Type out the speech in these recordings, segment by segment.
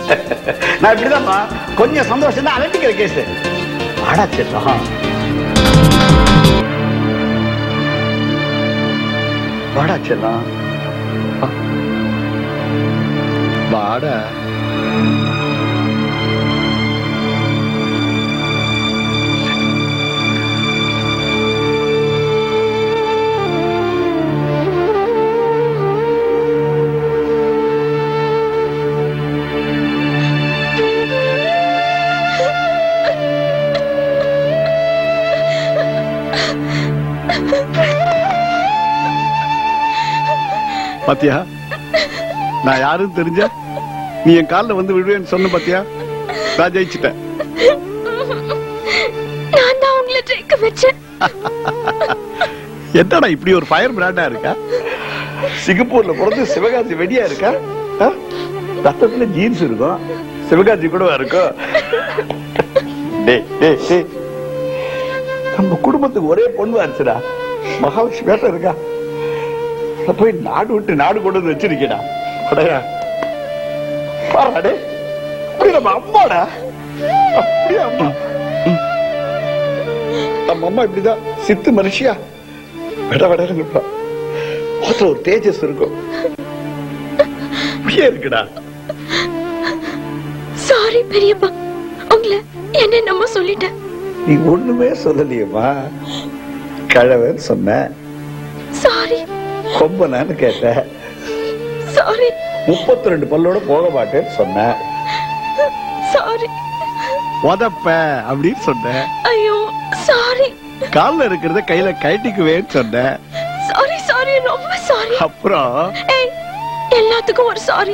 நான் இப்படிதான்ப்பா கொஞ்சம் சந்தோஷம் தான் அலட்டிக்கிற கேஸ் வாடா செல்லம் வாடா செல்லம் வாடா பாத்தியா நான் யாரும் தெரிஞ்ச நீ என் கால்ல வந்து விடுவேன்னு சொன்ன பாத்தியா நான் ஜெயிச்சிட்டேன் நான் தான் உங்களை ஜெயிக்க வச்சேன் என்னடா இப்படி ஒரு ஃபயர் பிராண்டா இருக்கா சிங்கப்பூர்ல பிறந்து சிவகாசி வெடியா இருக்கா ஆ? ரத்தத்துல ஜீன்ஸ் இருக்கும் சிவகாசி கூட இருக்கும் டேய், டேய், டேய். நம்ம குடும்பத்துக்கு ஒரே பொண்ணு ஆச்சுடா மகாலட்சுமி வேட்ட இருக்கா நான் போய் நாடு விட்டு நாடு கொண்டு வந்து வச்சிருக்கேடா அடையா பாருடா டேய். அப்படி நம்ம அம்மாடா அப்படியே அம்மா நம்ம அம்மா இப்படிதான் சித்து மனுஷியா விட விட இருப்பா முகத்துல ஒரு தேஜஸ் இருக்கும் அப்படியே இருக்குடா சாரி பெரியப்பா உங்களை என்ன நம்ம சொல்லிட்டேன் நீ ஒண்ணுமே சொல்லலையேம்மா கழவன் சொன்ன சாரி கொம்பனான்னு கேட்ட சாரி முப்பத்தி ரெண்டு பல்லோட போக மாட்டேன்னு சொன்ன சாரி உதப்ப அப்படின்னு சொன்ன ஐயோ சாரி கால்ல இருக்கிறத கையில கழட்டிக்குவேன்னு சொன்ன சாரி சாரி ரொம்ப சாரி அப்புறம் ஏய் எல்லாத்துக்கும் ஒரு சாரி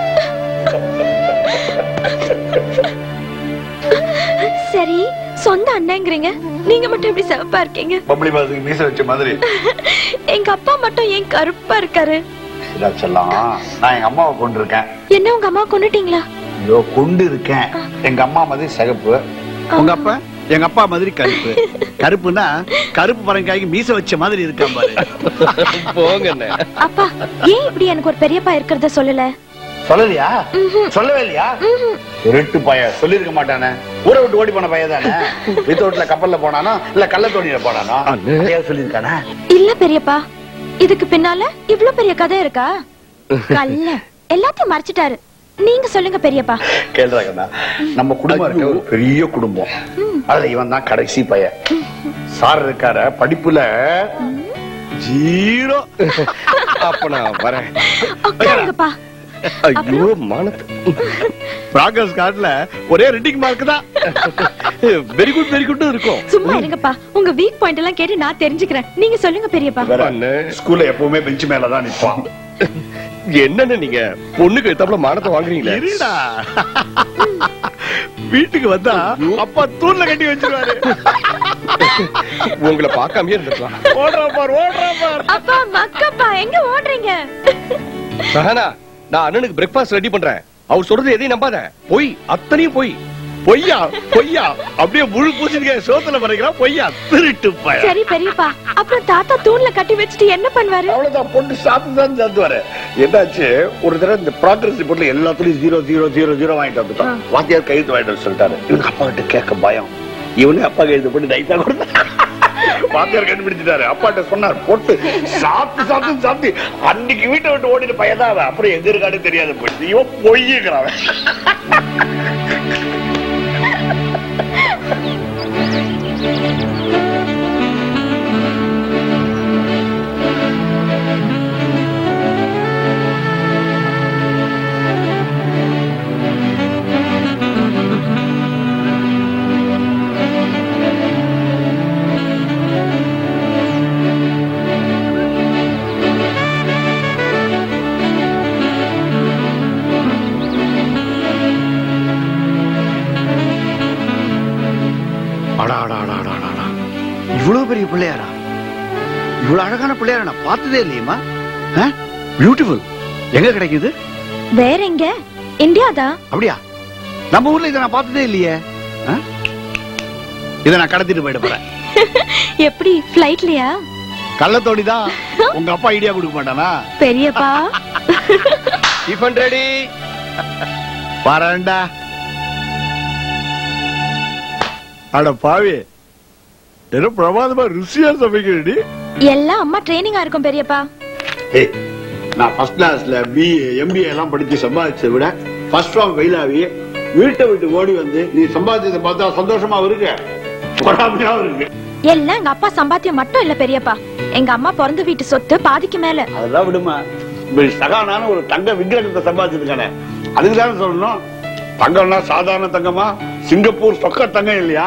சரி சொந்த அண்ணங்கிறீங்க நீங்க மட்டும் எப்படி சிவப்பா இருக்கீங்க பம்பளி பாதுக்கு மீச வச்ச மாதிரி எங்க அப்பா மட்டும் ஏன் கருப்பா இருக்காரு சொல்லலாம் நான் எங்க அம்மாவை கொண்டு இருக்கேன் என்ன உங்க அம்மா கொண்டுட்டீங்களா ஐயோ கொண்டு இருக்கேன் எங்க அம்மா மாதிரி சிகப்பு உங்க அப்பா எங்க அப்பா மாதிரி கருப்பு கருப்புனா கருப்பு பரங்காய்க்கு மீச வச்ச மாதிரி இருக்கான் பாரு போங்க அப்பா ஏன் இப்படி எனக்கு ஒரு பெரியப்பா இருக்கிறத சொல்லல சொல்லலையா சொல்லவே இல்லையா ரெட்டு பைய சொல்லிருக்க மாட்டானே ஊரை விட்டு ஓடி போன பையன் தானே வித்தவுட்ல கப்பல்ல போனானோ இல்ல கள்ளத்தோணியில போனானோ அதையாவது சொல்லியிருக்கானே இல்ல பெரியப்பா இதுக்கு பின்னால இவ்ளோ பெரிய கதை இருக்கா கல்ல எல்லாத்தையும் மறைச்சிட்டாரு நீங்க சொல்லுங்க பெரியப்பா கேள்றாங்கண்ணா நம்ம குடும்பம் இருக்க ஒரு பெரிய குடும்பம் அதுல இவன் தான் கடைசி பையன் சார் இருக்கார படிப்புல ஜீரோ அப்ப நான் வரேன் உட்காருங்கப்பா ஐயோ மானத்து ப்ராக்ரஸ் கார்டுல ஒரே ரெட்டிங் மார்க் தான் வெரி குட் வெரி குட் இருக்கும் சும்மா இருங்கப்பா உங்க வீக் பாயிண்ட் எல்லாம் கேட்டு நான் தெரிஞ்சுக்கிறேன் நீங்க சொல்லுங்க பெரியப்பா ஸ்கூல்ல எப்பவுமே பெஞ்ச் மேலதான் நிப்பான் என்னன்னு நீங்க பொண்ணுக்கு எத்தாப்புல மானத்தை வாங்குறீங்களே இருடா வீட்டுக்கு வந்தா அப்பா தூண்ல கட்டி வச்சிருவாரு உங்களை பார்க்காமயே இருந்திருக்கலாம் ஓடுறா பார் ஓடுறா பார் அப்பா மக்கப்பா எங்க ஓடுறீங்க சஹனா நான் அண்ணனுக்கு பிரேக்ஃபாஸ்ட் ரெடி பண்றேன் அவர் சொல்றது எதையும் நம்பாத பொய் அத்தனையும் பொய் பொய்யா பொய்யா அப்படியே முழு பூசணிக்காய சோத்துல பறைக்கிறான் பொய்யா திருட்டு பையன் சரி பெரியப்பா அப்புறம் தாத்தா தூண்ல கட்டி வச்சுட்டு என்ன பண்ணுவாரு அவ்வளவுதான் பொண்ணு சாப்பிட்டு தான் சாப்பிட்டு வர என்னாச்சு ஒரு தடவை இந்த ப்ராக்ரஸ் ரிப்போர்ட்ல எல்லாத்துலயும் ஜீரோ ஜீரோ ஜீரோ ஜீரோ வாங்கிட்டு வந்துட்டான் வாத்தியார் கையெழுத்து வாங்கிட்டு வர சொல்லிட்டாரு இவனுக்கு அப்பா கிட்ட கேட்க பயம் இவனே அப்பா கையெழுத்து போட்டு நைட்டா கொடுத்தா வாத்தியார் கண்டுபிடிச்சிட்டாரு அப்பாட்ட சொன்னார் போட்டு சாப்பிட்டு சாப்பிட்டு சாப்பிட்டு அன்னைக்கு வீட்டை விட்டு ஓடிட்டு பையன் தான் அவன். அப்புறம் எங்க இருக்கான்னு தெரியாது போயிடுச்சு இவன் பொய்யுங்கிறான் அவன். அடா, அடா, அடா, அடா, அடா, அடா. இவ்வளவு பெரிய பிள்ளையாரா இவ்வளவு அழகான பிள்ளையாரா நான் பார்த்ததே இல்லையம்மா பியூட்டிஃபுல் எங்க கிடைக்குது வேற எங்க இந்தியாதான் அப்படியா நம்ம ஊர்ல இதை நான் பார்த்ததே இல்லையே ஆ? இதை நான் கடத்திட்டு போயிட போறேன் எப்படி பிளைட்லயா கள்ளத்தோடி தான் உங்க அப்பா ஐடியா கொடுக்க மாட்டானா பெரியப்பா டிஃபன் ரெடி வரேன்டா அட பாவி என்ன பிரமாதமா ருசியா சமைக்கிறடி எல்லாம் அம்மா ட்ரைனிங்கா இருக்கும் பெரியப்பா ஏய் நான் ஃபர்ஸ்ட் கிளாஸ்ல பிஏ எம்பிஏ எல்லாம் படிச்சு சம்பாதிச்சதை விட ஃபர்ஸ்ட் ஃபார்ம் ஃபெயில் ஆகி வீட்டை விட்டு ஓடி வந்து நீ சம்பாதிச்சதை பார்த்தா சந்தோஷமா இருக்கு பொறாமையாவும் இருக்கு எல்லாம் எங்க அப்பா சம்பாத்தியம் மட்டும் இல்ல பெரியப்பா எங்க அம்மா பிறந்த வீட்டு சொத்து பாதிக்கு மேல அதெல்லாம் விடுமா இப்படி சகானான ஒரு தங்க விக்கிரகத்தை சம்பாதிச்சிருக்கானே அதுக்கு தானே சொல்லணும் தங்கம்னா சாதாரண தங்கமா சிங்கப்பூர் சொக்க தங்கம் இல்லையா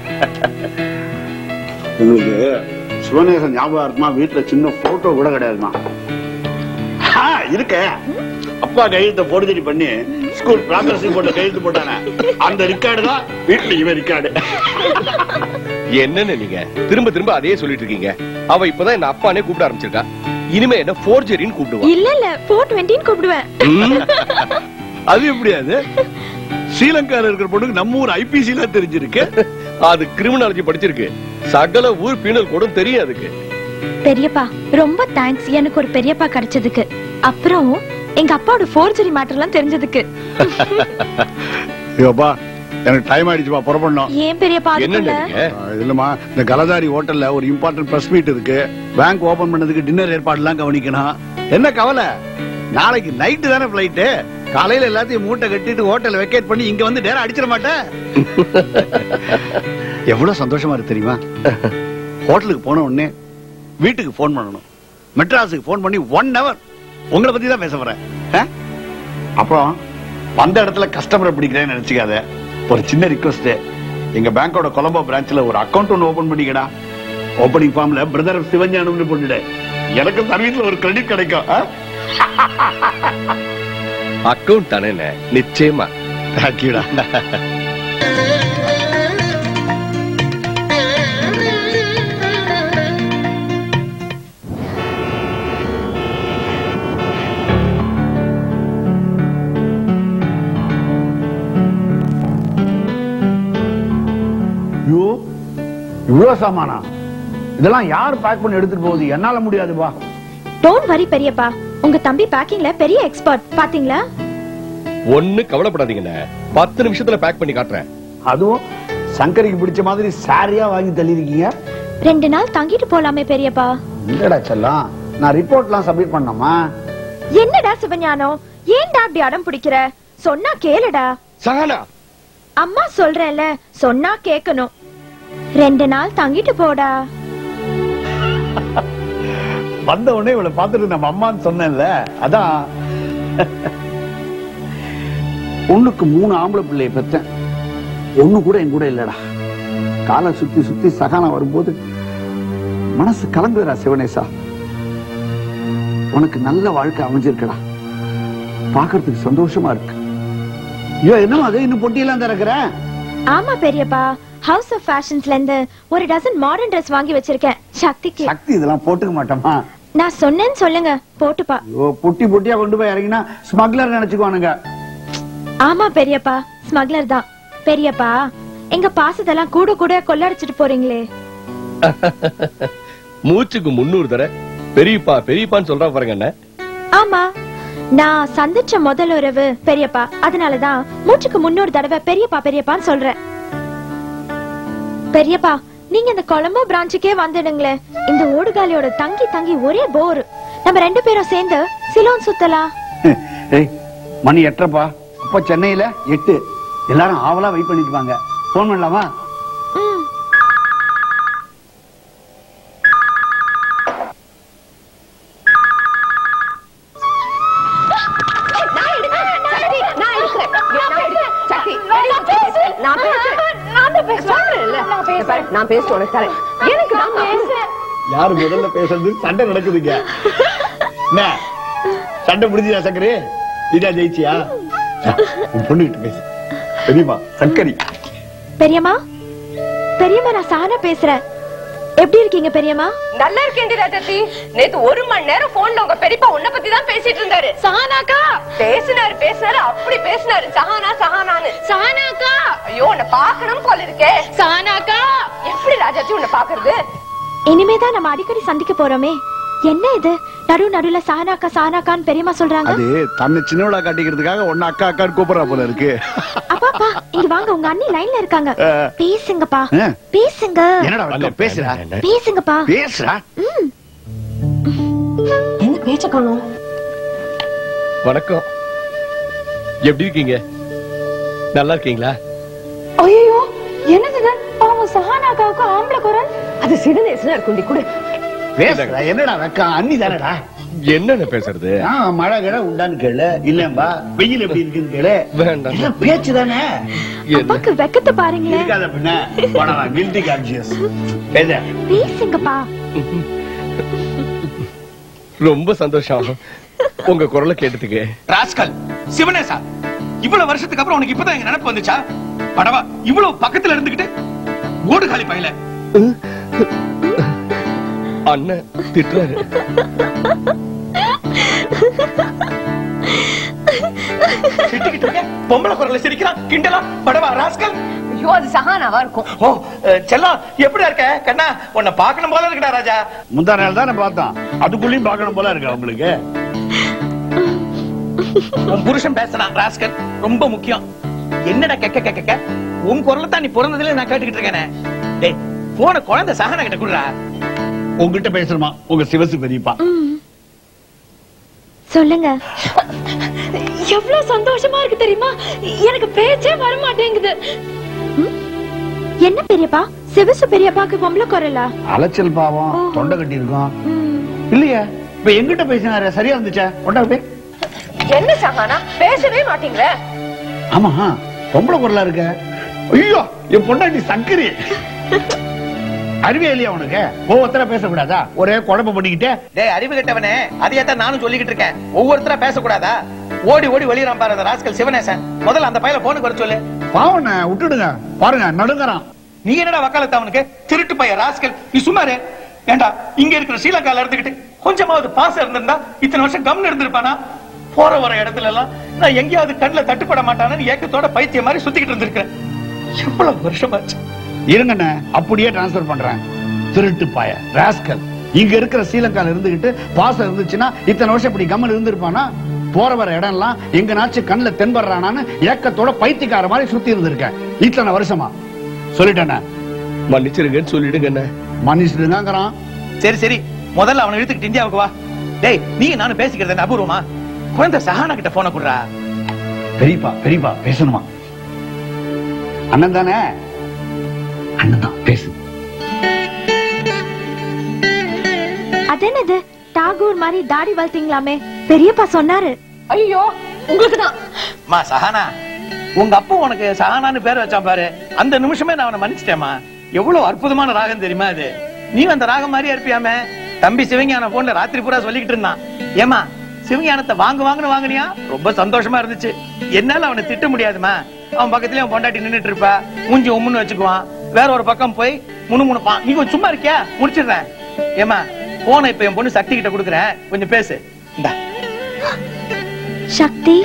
உங்களுக்கு சிவநேசன் ஞாபகார்த்தமா வீட்டுல சின்ன போட்டோ கூட கிடையாதுமா ஆ, இருக்க அப்பா கையெழுத்த போடுதடி பண்ணி ஸ்கூல் ப்ராக்ரஸ் போட்ட கையெழுத்து போட்டானே அந்த ரிக்கார்டு தான் வீட்டுல இவன் ரிக்கார்டு என்னன்னு நீங்க திரும்ப திரும்ப அதே சொல்லிட்டு இருக்கீங்க அவ இப்பதான் என்ன அப்பானே கூப்பிட ஆரம்பிச்சிருக்கா இனிமே என்ன போர்ஜரின்னு கூப்பிடுவா இல்ல இல்ல போர் டுவெண்ட்டின்னு கூப்பிடுவேன் ம். அது எப்படி அது ஸ்ரீலங்கால இருக்கிற பொண்ணுக்கு நம்ம ஊர் ஐபிசி எல்லாம் தெரிஞ்சிருக்கு அது கிரிமினாலஜி படிச்சிருக்கு சகல ஊர் பீனல் கூட தெரியும் அதுக்கு பெரியப்பா ரொம்ப தேங்க்ஸ் எனக்கு ஒரு பெரியப்பா கிடைச்சதுக்கு அப்புறம் எங்க அப்பாவோட ஃபோர்ஜரி மேட்டர் எல்லாம் தெரிஞ்சதுக்கு ஐயோப்பா எனக்கு டைம் ஆயிடுச்சுப்பா புறப்படணும் ஏன் பெரியப்பா என்னன்னு அதுக்குள்ள நீங்க ஆ, இல்லம்மா இந்த கலதாரி ஹோட்டல்ல ஒரு இம்பார்ட்டன்ட் பிரஸ் மீட் இருக்கு பேங்க் ஓபன் பண்ணதுக்கு டின்னர் ஏற்பாடு எல்லாம் கவனிக்கணும் என்ன கவலை நாளைக்கு நைட்டு தானே பிளைட்டு காலையில எல்லாத்தையும் மூட்டை கட்டிட்டு ஹோட்டல் வெக்கேட் பண்ணி இங்க வந்து நேரம் அடிச்சிட மாட்டேன் எவ்வளவு சந்தோஷமா இருக்கு தெரியுமா ஹோட்டலுக்கு போன உடனே வீட்டுக்கு போன் பண்ணணும் மெட்ராஸுக்கு போன் பண்ணி ஒன் ஹவர் உங்களை பத்தி தான் பேச போறேன் ஆ? அப்புறம் வந்த இடத்துல கஸ்டமரை பிடிக்கிறேன்னு நினைச்சுக்காத ஒரு சின்ன ரிக்வஸ்ட் எங்க பேங்கோட கொலம்போ பிரான்ச்ல ஒரு அக்கவுண்ட் ஒன்னு ஓபன் பண்ணிக்கடா ஓபனிங் ஃபார்ம்ல பிரதர் சிவஞானம்னு போட்டுடு எனக்கு சர்வீஸ்ல ஒரு கிரெடிட் கிடைக்கும் ஆ? அக்கவுண்ட் தானே நிச்சயமா தேங்க்யூடா ஐயோ இவ்வளவு சாமானா இதெல்லாம் யார் பேக் பண்ணி எடுத்துட்டு போகுது என்னால முடியாதுப்பா டோன்ட் வரி பெரியப்பா உங்க தம்பி பேக்கிங்ல பெரிய எக்ஸ்பர்ட் பாத்தீங்களா ஒண்ணு கவலைப்படாதீங்கண்ணே பத்து நிமிஷத்துல பேக் பண்ணி காட்டுறேன் அதுவும் சங்கரிக்கு பிடிச்ச மாதிரி சாரியா வாங்கி தள்ளிருக்கீங்க ரெண்டு நாள் தங்கிட்டு போலாமே பெரியப்பா இல்லடா செல்லம் நான் ரிப்போர்ட்லாம் சப்மிட் பண்ணமா என்னடா சிவஞானம் ஏன்டா அப்படி அடம் பிடிக்கிற சொன்னா கேளுடா சகானா அம்மா சொல்றேன்ல சொன்னா கேக்கணும் ரெண்டு நாள் தங்கிட்டு போடா வந்த உடனே இவளை பார்த்துட்டு நம்ம அம்மான்னு சொன்னேன்ல அதான் ஒண்ணுக்கு மூணு ஆம்பளை பிள்ளைய பெத்தேன் ஒண்ணு கூட என் கூட இல்லடா காலை சுத்தி சுத்தி சகானம் வரும்போது மனசு கலங்குதுடா சிவனேசா உனக்கு நல்ல வாழ்க்கை அமைஞ்சிருக்கடா பாக்குறதுக்கு சந்தோஷமா இருக்கு ஐயோ என்ன அது இன்னும் பொட்டியெல்லாம் திறக்கிற ஆமா பெரியப்பா ஹவுஸ் ஆஃப் ஃபேஷன்ஸ்ல இருந்து ஒரு டசன் மாடர்ன் Dress வாங்கி வச்சிருக்கேன் சக்திக்கு சக்தி இதெல்லாம் போட்டுக்க மாட்டோமா நான் சொன்னேன்னு சொல்லுங்க போட்டுப்பா ஐயோ பொட்டி பொட்டியா கொண்டு போய் இறங்கினா ஸ்மக்லர் நினைச்சுக்குவானுங்க ஆமா பெரியப்பா ஸ்மக்லர் தான் பெரியப்பா எங்க பாசத்தெல்லாம் கூட கூட கொள்ளடிச்சிட்டு போறீங்களே மூச்சுக்கு முன்னூறு தர பெரியப்பா பெரியப்பான்னு சொல்றா பாருங்க அண்ணே ஆமா நான் சந்திச்ச முதல் உறவு பெரியப்பா அதனாலதான் மூச்சுக்கு முன்னூறு தடவை பெரியப்பா பெரியப்பான்னு சொல்றேன் பெரியப்பா நீங்க இந்த கொலம்போ பிரான்ச்சுக்கே வந்துடுங்களே இந்த ஓடுகாலியோட தங்கி தங்கி ஒரே போர் நம்ம ரெண்டு பேரும் சேர்ந்து சிலோன் சுத்தலாம் ஏய் மணி எட்டரைப்பா அப்ப சென்னையில எட்டு எல்லாரும் ஆவலா வெயிட் பண்ணிருப்பாங்க போன் பண்ணலாமா ம். நான் பேசுறேன் உனக்கு தரேன் எனக்கு நான் பேசுறேன் யாரு முதல்ல பேசுறது சண்டை நடக்குதுங்க என்ன சண்டை முடிஞ்சா சக்கரே நீடா ஜெயிச்சியா உன் பொண்ணுகிட்ட பேசு தெரியுமா சங்கரி பெரியம்மா பெரியம்மா நான் சானா பேசுறேன் எப்படி இருக்கீங்க பெரியம்மா நல்லா இருக்கேன்டி ராஜாத்தி நேத்து ஒரு மணி நேரம் போன்ல உங்க பெரியப்பா உன்ன பத்தி தான் பேசிட்டு இருந்தாரு சஹானாக்கா பேசினாரு பேசினாரு அப்படி பேசினாரு சஹானா சஹானான்னு சஹானாக்கா ஐயோ உன்னை பாக்கணும் போல இருக்கே சஹானாக்கா எப்படி ராஜாத்தி உன்னை பாக்குறது இனிமேதான் நம்ம அடிக்கடி சந்திக்க போறோமே என்ன இது நடு நடுல சானாக்கா சானாக்கான்னு பெரியம்மா சொல்றாங்க அது தன்னை சின்னவளா காட்டிக்கிறதுக்காக ஒன்னு அக்கா அக்கான்னு கூப்பிடுறா போல இருக்கு அப்பாப்பா இங்க வாங்க உங்க அண்ணி லைன்ல இருக்காங்க ஆ. பேசுங்கப்பா ஆ. பேசுங்க என்னடா வெக்கம்? பேசுறா பேசுங்கப்பா பேசுறா என்ன பேச்ச காணும் வணக்கம் எப்படி இருக்கீங்க நல்லா இருக்கீங்களா ஐயோ என்னது பாவம் சஹானாக்காவுக்கு ஆம்பளை குரல் அது சிறுநேசனா இருக்குண்டி கூட பேசுறா என்னடா வெக்கம் அண்ணி தானடா என்னென்ன பேசுறது ஆ, மழை கிழ உண்டான்னு கேளு இல்லம்பா வெயில் எப்படி இருக்குன்னு கேளு வேண்டாம். எல்லாம் பேச்சு தானே என்ன அப்பாக்கு வெக்கத்தை பாருங்களேன் இருக்காத பின்ன போடா கில்டி கான்சியஸ் பேச பேசுங்கப்பா ரொம்ப சந்தோஷம் உங்க குரலை கேட்டதுக்கு ராஸ்கல் சிவனேசா இவ்வளவு வருஷத்துக்கு அப்புறம் உனக்கு இப்பதான் எங்க நினைப்பு வந்துச்சா படவா இவ்வளவு பக்கத்துல இருந்துகிட்டு ஓடு காலி பையல அண்ணன் திட்டுறாரு சிட்டிக்கிட்டு இருக்க பொம்பளை குரல்ல சிரிக்கிறான் கிண்டலா படவா ராஸ்கல் ஐயோ அது சஹானாவா இருக்கும் ஓ அஹ், செல்லம் எப்படியா இருக்க கண்ணா உன்னை பார்க்கணும் போல இருக்கடா ராஜா முந்தா நாள் தானே பார்த்தோம் அதுக்குள்ளயும் பார்க்கணும் போல இருக்கா உங்களுக்கு உன் புருஷன் பேசுறான் ராஸ்கல் ரொம்ப முக்கியம் என்னடா கெக்க கெக்க கெக்க உன் குரலை தான் நீ பிறந்ததுல நான் கேட்டுக்கிட்டு இருக்கேனே டேய் போன குழந்தை சஹானா கிட்ட குடுறா உங்ககிட்ட பேசுறமா உங்க சிவசு பெரியப்பா ம். சொல்லுங்க எவ்வளவு சந்தோஷமா இருக்கு தெரியுமா எனக்கு பேச்சே வர மாட்டேங்குது என்ன பெரியப்பா சிவசு பெரியப்பாக்கு பொம்பளை குரலா அலைச்சல் பாவம் ஓஹோ. தொண்டை கட்டி இருக்கும் ம். இல்லையா இப்ப எங்கிட்ட பேசினாரு சரியா இருந்துச்சா கொண்டா போய் என்ன சஹானா பேசவே மாட்டீங்களே ஆமா பொம்பளை குரலா இருக்க ஐயோ என் பொண்டாட்டி சங்கரி அறிவே இல்லையா உனக்கு ஒவ்வொருத்தர பேசக்கூடாதா ஒரே குழப்பம் பண்ணிக்கிட்டே டேய் அறிவு கெட்டவனே அதையே தான் நானும் சொல்லிக்கிட்டு இருக்கேன் ஒவ்வொருத்தரா பேசக்கூடாதா ஓடி ஓடி வெளியிறான் பாரு அந்த ராஸ்கல் சிவனேசன் முதல்ல அந்த பையல போனுக்கு வர சொல்லு பாவன விட்டுடுங்க பாருங்க நடுங்கறான் நீ என்னடா வக்காலத்து அவனுக்கு திருட்டு பைய ராஸ்கல் நீ சும்மாரு ஏண்டா இங்க இருக்கிற ஸ்ரீலங்கால இருந்துகிட்டு கொஞ்சமாவது பாசம் இருந்திருந்தா இத்தனை வருஷம் கம்னு இருந்திருப்பானா போற வர இடத்துல எல்லாம் நான் எங்கேயாவது கண்ணுல தட்டுப்பட மாட்டானு ஏக்கத்தோட பைத்தியம் மாதிரி சுத்திக்கிட்டு இருந்திருக்கேன் எவ்வளவு வருஷமாச்சு இருங்கண்ணே அப்படியே டிரான்ஸ்பர் பண்றேன் திருட்டு பாய ராஸ்கல் இங்க இருக்கிற ஸ்ரீலங்கால இருந்துகிட்டு பாசம் இருந்துச்சுன்னா இத்தனை வருஷம் இப்படி கம்மல் இருந்திருப்பானா போற வர இடம் எல்லாம் எங்கனாச்சும் கண்ணுல தென்படுறானான்னு ஏக்கத்தோட பைத்தியக்கார மாதிரி சுத்தி இருந்திருக்கேன் இத்தனை வருஷமா சொல்லிட்டேண்ணே மன்னிச்சிருங்கன்னு சொல்லிடுங்க அண்ணன் மன்னிச்சுடுங்கிறான் சரி சரி முதல்ல அவனை இழுத்துக்கிட்டு இந்தியாவுக்கு வா டேய் நீ நானும் பேசிக்கிறது என்ன அபூர்வமா குழந்தை சஹானா கிட்ட போன குடுறா பெரியப்பா பெரியப்பா பேசணுமா அண்ணன் தானே அண்ணன் தான் பேசு அதென்னது டாகூர் மாதிரி தாடி வளர்த்தீங்களாமே பெரியப்பா சொன்னாரு ஐயோ உங்களுக்கு தான் மா சஹானா உங்க அப்பா உனக்கு சஹானான்னு பேர் வச்சான் பாரு அந்த நிமிஷமே நான் அவனை மன்னிச்சிட்டேமா எவ்வளவு அற்புதமான ராகம் தெரியுமா அது நீ அந்த ராகம் மாதிரியே இருப்பியாமே தம்பி சிவஞான போன்ல ராத்திரி பூரா சொல்லிக்கிட்டு இருந்தான் ஏமா சிவஞானத்தை வாங்கு வாங்குன்னு வாங்குனியா ரொம்ப சந்தோஷமா இருந்துச்சு என்னால அவனை திட்ட முடியாதுமா அவன் பக்கத்துலயே அவன் பொண்டாட்டி நின்னுட்டு இருப்பா மூஞ்சி உம்முன்னு வச்சுக்குவான் வேற ஒரு பக்கம் போய் முணுமுணுப்பான் நீ கொஞ்சம் சும்மா இருக்கியா முடிச்சிடுறேன் ஏமா போன இப்ப என் பொண்ணு சக்தி கிட்ட கொடுக்குறேன் கொஞ்சம் பேசு இந்தா சக்தி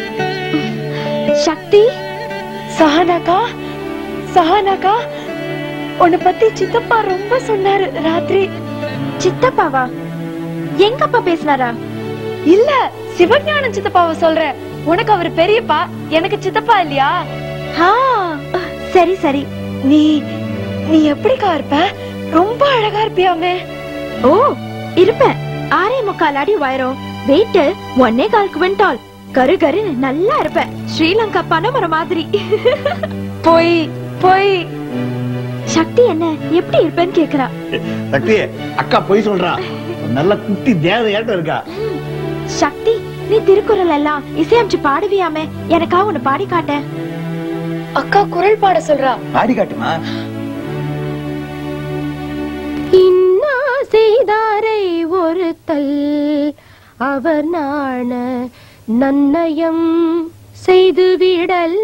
சக்தி சஹானாக்கா சஹானாக்கா உன்னை பத்தி சித்தப்பா ரொம்ப சொன்னாரு ராத்திரி சித்தப்பாவா எங்கப்பா பேசினாரா இல்ல சிவஞானம் சித்தப்பாவை சொல்றேன் உனக்கு அவர் பெரியப்பா எனக்கு சித்தப்பா இல்லையா ஆ, சரி சரி நீ நீ எப்படிக்கா இருப்ப ரொம்ப அழகா இருப்பியாமே ஓ இருப்பேன் ஆறே முக்கால் அடி உயரம் வெயிட் ஒன்னே கால் குவிண்டால் கரு கரு நல்லா இருப்பேன் ஸ்ரீலங்கா பனைமரம் மாதிரி போய் போய் சக்தி என்ன எப்படி இருப்பேன்னு கேக்குறா சக்தி அக்கா போய் சொல்றா நல்ல குட்டி தேவையாட்டம் இருக்கா சக்தி நீ திருக்குறள் எல்லாம் இசையமைச்சு பாடுவியாமே எனக்கா உன்னை பாடி காட்டேன் அக்கா குரல் பாட சொல்றா பாடி காட்டுமா இன்னா செய்தாரை ஒருத்தல் அவர் நாண நன்னயம் செய்துவிடல்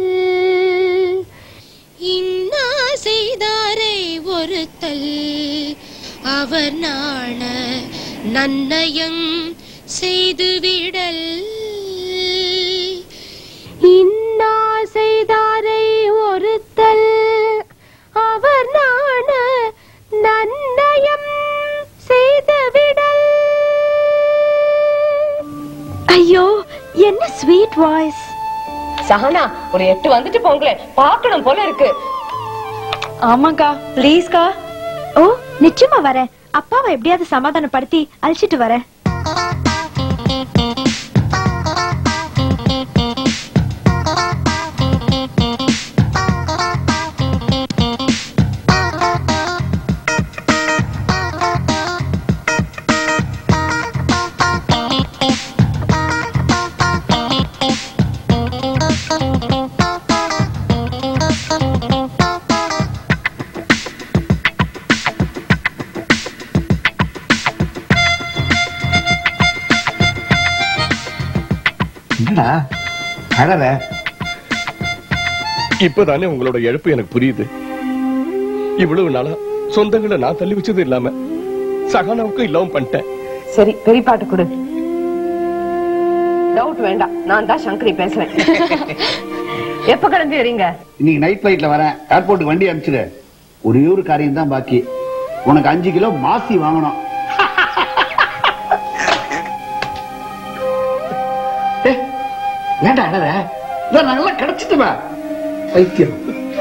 இன்னா செய்தாரை ஒருத்தல் அவர் நாண நன்னயம் செய்துவிடல் இன்னா செய்தாரை ஒருத்தல் அவர் நாண நன்னயம் செய்துவிடல் ஐயோ என்ன ஸ்வீட் வாய்ஸ் சஹனா ஒரு எட்டு வந்துட்டு போங்களேன் பார்க்கணும் போல இருக்கு ஆமாக்கா ப்ளீஸ்க்கா ஓ நிச்சயமா வரேன் அப்பாவை எப்படியாவது சமாதானப்படுத்தி அழைச்சிட்டு வரேன் என்னடா அழற இப்பதானே உங்களோட இழப்பு எனக்கு புரியுது இவ்வளவு நாளா சொந்தங்களை நான் தள்ளி வச்சது இல்லாம சகானாவுக்கும் இல்லாம பண்ணிட்டேன் சரி பெரியப்பாட்டு கொடு டவுட் வேண்டாம் நான் தான் சங்கரி பேசுறேன் எப்ப கிளம்பி வரீங்க இன்னைக்கு நைட் ஃபிளைட்ல வரேன் ஏர்போர்ட்டுக்கு வண்டி அனுப்பிச்சிடு ஒரே ஒரு காரியம் தான் பாக்கி உனக்கு அஞ்சு கிலோ மாசி வாங்கணும் ஏய், ஏன்டா அழற இதான் நல்லா கிடைச்சிட்டுமா வைத்தியம்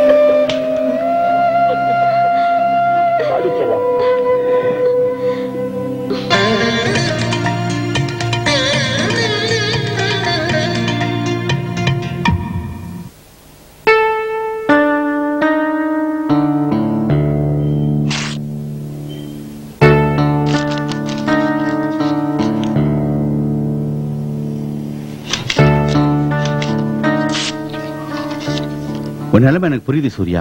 உன் நிலைமை எனக்கு புரியுது சூர்யா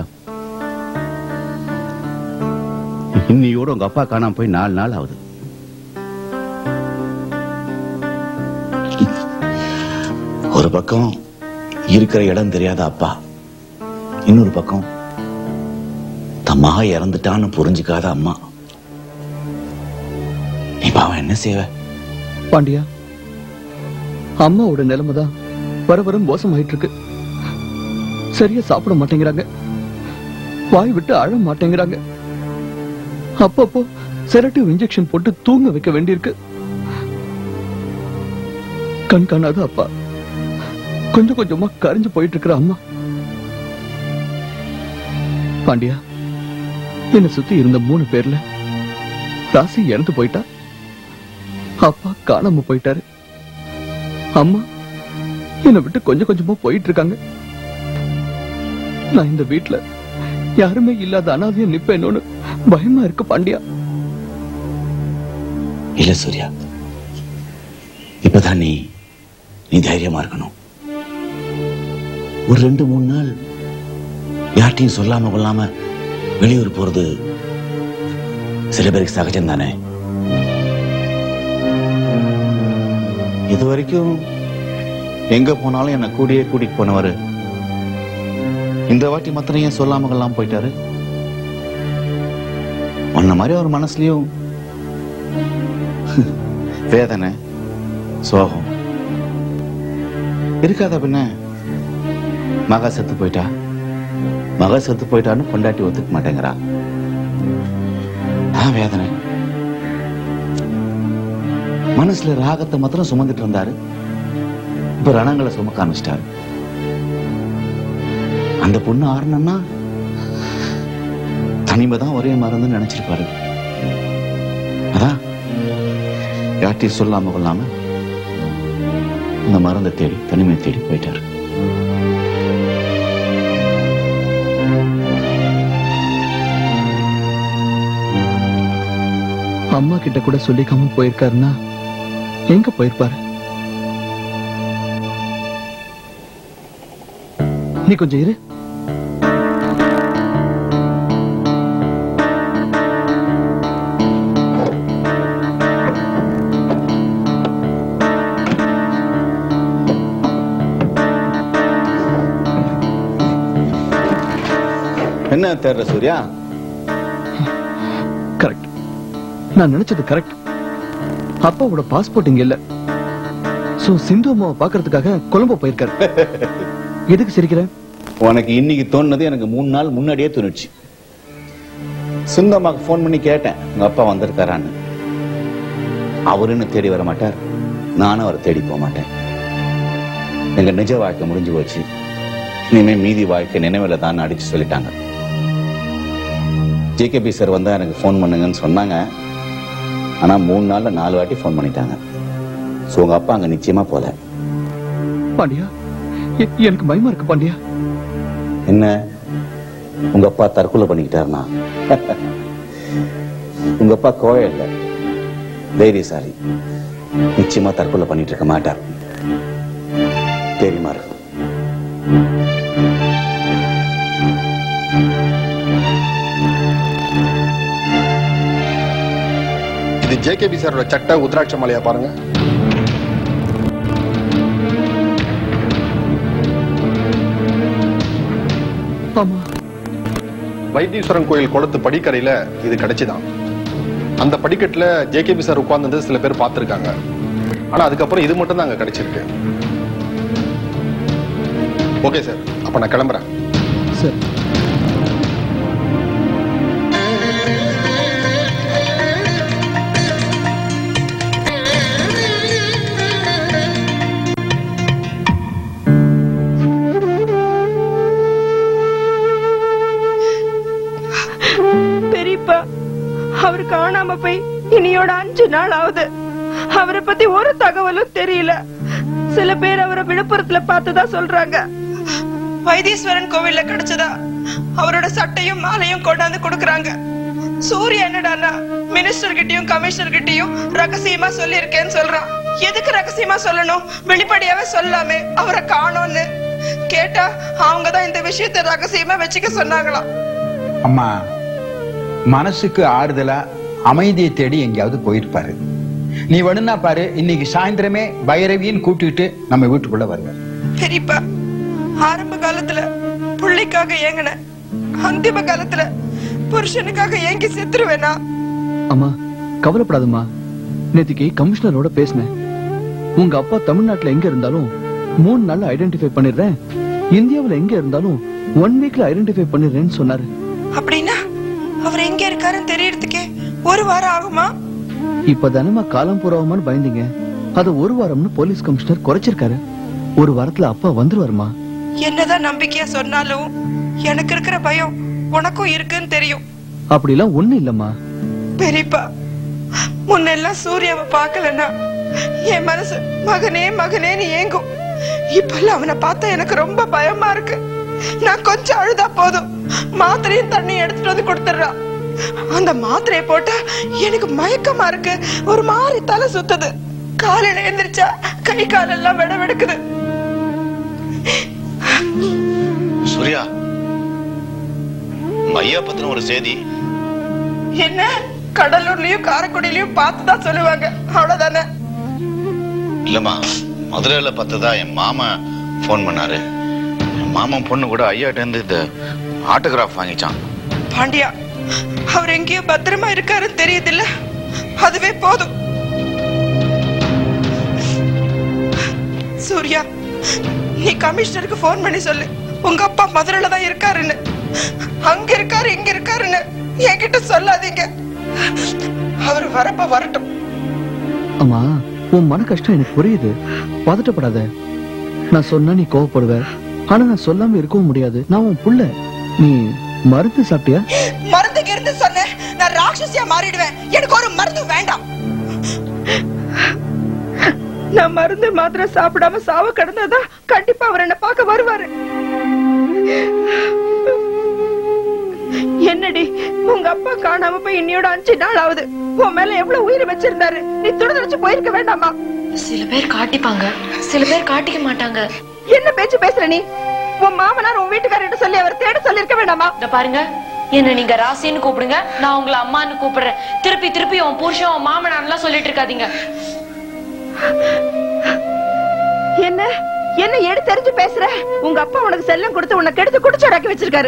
இன்னையோட உங்க அப்பா காணாம போய் நாலு நாள் ஆகுது ஒரு பக்கம் இருக்கிற இடம் தெரியாத அப்பா இன்னொரு பக்கம் தன் மக இறந்துட்டான்னு புரிஞ்சுக்காத அம்மா நீ பாவம் என்ன செய்வ பாண்டியா அம்மாவோட நிலைமை தான் வர வர மோசமாயிட்டு இருக்கு சரியா சாப்பிட மாட்டேங்கிறாங்க வாய் விட்டு அழ மாட்டேங்கிறாங்க அப்பப்போ செரட்டிவ் இன்ஜெக்ஷன் போட்டு தூங்க வைக்க வேண்டியிருக்கு கண் காணாத அப்பா கொஞ்சம் கொஞ்சமா கரைஞ்சு போயிட்டு இருக்கிற அம்மா பாண்டியா என்னை சுத்தி இருந்த மூணு பேர்ல ராசி இறந்து போயிட்டா அப்பா காணாம போயிட்டாரு அம்மா என்னை விட்டு கொஞ்சம் கொஞ்சமா போயிட்டு இருக்காங்க நான் இந்த வீட்ல யாருமே இல்லாத அனாதையா நிப்பேனோன்னு பயமா இருக்கு பாண்டியா இல்ல சூர்யா இப்பதான் நீ நீ தைரியமா இருக்கணும் ஒரு ரெண்டு மூணு நாள் யார்ட்டையும் சொல்லாம கொள்ளாம வெளியூர் போறது சில பேருக்கு சகஜம் தானே இது வரைக்கும் எங்க போனாலும் என்ன கூடியே கூட்டிட்டு போனவரு இந்த வாட்டி மாத்திரம் ஏன் சொல்லாம கொள்ளாம போயிட்டாரு உன்ன மாதிரி ஒரு மனசுலயும் வேதனை சோகம் இருக்காத பின்ன மக செத்து போயிட்டா மக செத்து போயிட்டான்னு பொண்டாட்டி ஒத்துக்க மாட்டேங்கிறா ஆ வேதனை மனசுல ராகத்தை மாத்திரம் சுமந்துட்டு இருந்தாரு இப்ப ரணங்களை சுமக்க ஆரம்பிச்சிட்டாரு அந்த பொண்ணு ஆறணும்னா தனிமை தான் ஒரே மருந்துன்னு நினைச்சிருப்பாரு அதான் யார்ட்டையும் சொல்லாம கொள்ளாம அந்த மருந்தை தேடி தனிமை தேடி போயிட்டாரு அம்மா கிட்ட கூட சொல்லிக்காம போயிருக்காருன்னா எங்க போயிருப்பாரு நீ கொஞ்சம் இரு என்ன தேர்ற சூர்யா கரெக்ட் நான் நினைச்சது கரெக்ட் அப்பாவோட பாஸ்போர்ட் இங்க இல்ல சோ சிந்து அம்மாவை பாக்குறதுக்காக கொலம்போ போயிருக்காரு எதுக்கு சிரிக்கிறேன் உனக்கு இன்னைக்கு தோணுனது எனக்கு மூணு நாள் முன்னாடியே தோணுச்சு சுந்தம்மாக்கு ஃபோன் பண்ணி கேட்டேன் உங்க அப்பா வந்திருக்காரான்னு அவருன்னு தேடி வர மாட்டார் நானும் அவரை தேடி போக மாட்டேன் எங்க நிஜ வாழ்க்கை முடிஞ்சு போச்சு இனிமே மீதி வாழ்க்கை நினைவுல தான் அடிச்சு சொல்லிட்டாங்க ஜேகேபி சார் வந்தா எனக்கு ஃபோன் பண்ணுங்கன்னு சொன்னாங்க ஆனா மூணு நாள்ல நாலு வாட்டி ஃபோன் பண்ணிட்டாங்க சோ உங்க அப்பா அங்க நிச்சயமா போல பாண்டியா எ- எனக்கு பயமா இருக்கு பாண்டியா என்ன உங்க அப்பா தற்கொலை பண்ணிக்கிட்டாருனா உங்க அப்பா கோழை இல்ல தைரியசாலி நிச்சயமா தற்கொலை பண்ணிட்டு இருக்க மாட்டார் தெரியுமா இருக்கு இது ஜேகேபி சாரோட சட்டை உத்ராட்ச மாலையா பாருங்க ஆமா வைத்தீஸ்வரன் கோயில் குளத்து படிக்கரையில இது கிடைச்சுதான் அந்த படிக்கட்டுல ஜேகேபி சார் உட்கார்ந்தது சில பேர் பார்த்திருக்காங்க ஆனா அதுக்கப்புறம் இது மட்டும் தான் அங்க கிடைச்சிருக்கு ஓகே சார் அப்ப நான் கிளம்புறேன் சரி பெரியப்பா அவர் காணாம போய் இனியோட அஞ்சு நாள் ஆகுது அவரை பத்தி ஒரு தகவலும் தெரியல சில பேர் அவரை விழுப்புரத்துல பார்த்ததா சொல்றாங்க வைத்தீஸ்வரன் கோவில்ல கிடைச்சதா அவரோட சட்டையும் மாலையும் கொண்டாந்து கொடுக்கறாங்க சூர்யா என்னடான்னா மினிஸ்டர் கிட்டயும் கமிஷனர் கிட்டயும் ரகசியமா சொல்லியிருக்கேன்னு சொல்றான் எதுக்கு ரகசியமா சொல்லணும் வெளிப்படையாவே சொல்லாமே அவரை காணோம்னு கேட்டா அவங்கதான் இந்த விஷயத்தை ரகசியமா வச்சுக்க சொன்னாங்களாம் அம்மா மனசுக்கு ஆறுதலா அமைதியை தேடி எங்கேயாவது போயிருப்பாரு நீ வேணும்னா பாரு இன்னைக்கு சாயந்தரமே பைரவின்னு கூட்டிட்டு நம்ம வீட்டுக்குள்ள வருவார் பெரியப்பா ஆரம்ப காலத்துல புள்ளைக்காக ஏங்கின அந்திம காலத்துல புருஷனுக்காக ஏங்கி செத்துருவேனா அம்மா கவலைப்படாதம்மா நேத்திக்கு கமிஷனரோட பேசினேன் உங்க அப்பா தமிழ்நாட்டுல எங்க இருந்தாலும் மூணு நாள்ல ஐடென்டிஃபை பண்ணிடுறேன் இந்தியாவுல எங்க இருந்தாலும் ஒன் வீக்ல ஐடென்டிஃபை பண்ணிடுறேன்னு சொன்னாரு அப்படின்னா அவர் எங்க இருக்காருன்னு தெரியறதுக்கே ஒரு வாரம் ஆகுமா இப்ப தானேமா காலம் பூராவமான்னு பயந்தீங்க அத ஒரு வாரம்னு போலீஸ் கமிஷனர் குறைச்சிருக்காரு ஒரு வாரத்துல அப்பா வந்துருவாருமா என்னதான் நம்பிக்கையா சொன்னாலும் எனக்கு இருக்கிற பயம் உனக்கும் இருக்குன்னு தெரியும் அப்படிலாம் ஒண்ணு இல்லம்மா பெரியப்பா முன்னெல்லாம் சூர்யாவை பார்க்கலன்னா என் மனசு மகனே மகனேன்னு ஏங்கும் இப்பெல்லாம் அவனை பார்த்தா எனக்கு ரொம்ப பயமா இருக்கு நான் கொஞ்சம் அழுதா போதும் மாத்திரையும் தண்ணி எடுத்துட்டு வந்து கொடுத்துடுறான் அந்த மாத்திரையை போட்டா எனக்கு மயக்கமா இருக்கு ஒரு மாதிரி தலை சுத்துது காலையில எந்திரிச்சா கை காலெல்லாம் விட வெடுக்குது சூர்யா ஐயா பத்தின ஒரு செய்தி என்ன கடலூர்லயும் காரைக்குடியிலயும் பார்த்துதான் சொல்லுவாங்க அவ்வளவுதானே இல்லம்மா மதுரையில பார்த்ததா என் மாமா ஃபோன் பண்ணாரு என் மாமன் பொண்ணு கூட ஐயாட்ட இருந்து இந்த ஆட்டோகிராஃப் வாங்கிச்சான் பாண்டியா அவர் எங்கேயோ பத்திரமா இருக்காருன்னு தெரியுதுல்ல அதுவே போதும் சூர்யா நீ கமிஷனருக்கு ஃபோன் பண்ணி சொல்லு உங்க அப்பா மதுரையில தான் இருக்காருன்னு அங்க இருக்காரு இங்க இருக்காருன்னு என்கிட்ட சொல்லாதீங்க அவர் வரப்ப வரட்டும் அம்மா உன் மன கஷ்டம் எனக்கு புரியுது பதட்டப்படாத நான் சொன்னா நீ கோவப்படுவ ஆனா நான் சொல்லாம இருக்கவும் முடியாது நான் உன் புள்ள நீ மருந்து சாப்பிட்டியா மருந்துக்கு இருந்து சொன்னேன் நான் ராட்சசியா மாறிடுவேன் எனக்கு ஒரு மருந்து வேண்டாம் நான் மருந்து மாத்திரை சாப்பிடாம சாவ கிடந்தாதான் கண்டிப்பா அவர் என்ன பார்க்க வருவாரு என்னடி உங்க அப்பா காணாம போய் இன்னையோட அஞ்சு நாள் ஆகுது உன் மேல எவ்வளவு உயிர் வச்சிருந்தாரு நீ துணிச்சு போயிருக்க வேண்டாமா சில பேர் காட்டிப்பாங்க சில பேர் காட்டிக்க மாட்டாங்க என்ன பேச்சு பேசுற நீ உன் மாமனார் உன் வீட்டுக்காரர்கிட்ட சொல்லி அவர் தேட சொல்லிருக்க வேண்டாமா இந்த பாருங்க என்ன நீங்க ராசின்னு கூப்பிடுங்க நான் உங்களை அம்மான்னு கூப்பிடுறேன் திருப்பி திருப்பி உன் புருஷன் உன் மாமனார்லாம் சொல்லிட்டு இருக்காதீங்க என்ன என்ன எடுத்து தெரிஞ்சு பேசுற உங்க அப்பா உனக்கு செல்லம் கொடுத்து உன்னை கெடுத்து குடிச்சோடாக்கி வச்சிருக்காரு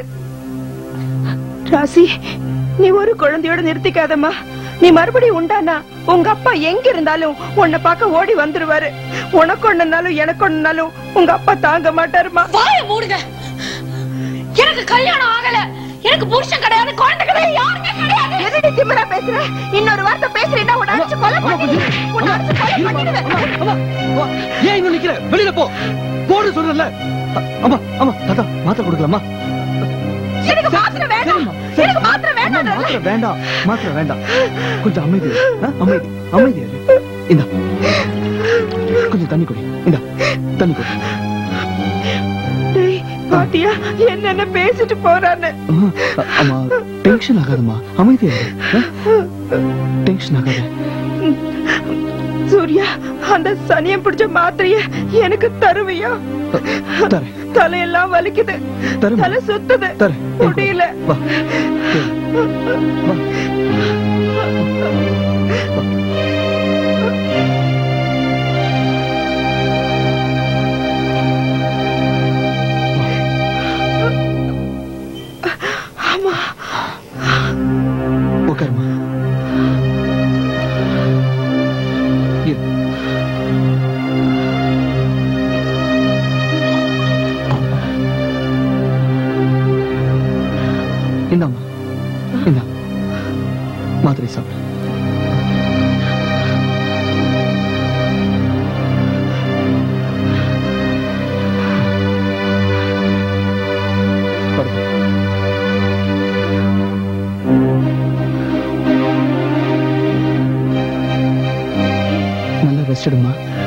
ராசி நீ ஒரு குழந்தையோட நிறுத்திக்காதம்மா நீ மறுபடியும் உண்டானா உங்க அப்பா எங்க இருந்தாலும் உன்னை பார்க்க ஓடி வந்துருவாரு உனக்கு ஒண்ணுனாலும் எனக்கு ஒண்ணுனாலும் உங்க அப்பா தாங்க மாட்டாருமா வாய மூடுங்க எனக்கு கல்யாணம் ஆகல எனக்கு புருஷன் கிடையாது குழந்தை கிடையாது யாருமே கிடையாது என்னடி திமிரா பேசுற இன்னொரு வார்த்தை பேசுறீன்னா உன்னை அடிச்சு கொலை பண்ணிடுவேன் உன்னை அடிச்சு கொலை பண்ணிடுவேன் ஏன் இன்னும் நிக்கிற வெளியில போ போடு சொல்றல அம்மா அம்மா தாத்தா மாத்திரை கொடுக்கலாமா எனக்கு மாத்திரை வேண்டாம் எனக்கு மாத்திரை வேண்டாம் மாத்திரை வேண்டாம் மாத்திரை வேண்டாம் கொஞ்சம் அமைதி இரு. ஆ, அமைதி அமைதி இரு. இந்தா கொஞ்சம் தண்ணி குடி இந்தா தண்ணி குடி டேய், பாத்தியா என்னென்ன பேசிட்டு போறான்னு அம்மா, அ- அம்மா டென்ஷன் ஆகாதம்மா அமைதியா இரு. ஆ? டென்ஷன் ஆகாத சூர்யா அந்த சனியம் பிடிச்ச மாத்திரைய எனக்கு தருவியா தரேன் தலையெல்லாம் வலிக்குது தரேன். தலை சுத்துது தரேன் முடியல வா வா ஆமா உட்காருமா இரு. இந்தாம்மா இந்தா மாத்திரை சாப்பிடு படுத்து. நல்லா ரெஸ்ட் எடுமா